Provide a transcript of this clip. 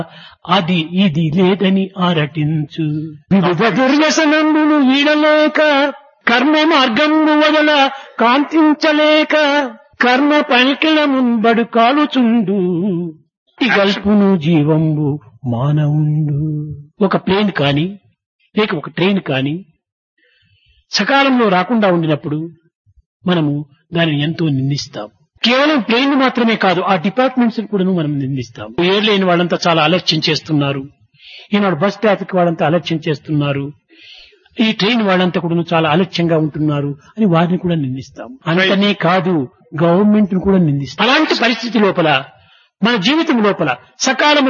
అది ఇది లేదని ఆరటించు వివిధ దుర్వ్యసనములు వీడలేక కర్మ మార్గము వదల కాంతించలేక కర్మ పనికిల ముంబడు కాలుచుండు ఈ గల్పును జీవంబు మానవుండు ఒక ప్లేన్ కాని లేక ఒక ట్రైన్ కాని సకాలంలో రాకుండా ఉండినప్పుడు మనము దానిని ఎంతో నిందిస్తాం కేవలం ప్లేన్ మాత్రమే కాదు ఆ డిపార్ట్మెంట్స్ కూడా మనం నిందిస్తాం ఎయిర్లైన్ వాళ్ళంతా చాలా అలక్ష్యం చేస్తున్నారు ఈనాడు బస్ ట్రాఫిక్ వాళ్ళంతా అలక్ష్యం చేస్తున్నారు ఈ ట్రైన్ వాళ్ళంతా కూడా చాలా అలక్ష్యంగా ఉంటున్నారు అని వారిని కూడా నిందిస్తాం అంతనే కాదు గవర్నమెంట్ ను కూడా నిందిస్తాం అలాంటి పరిస్థితి లోపల మన జీవితం లోపల సకాలం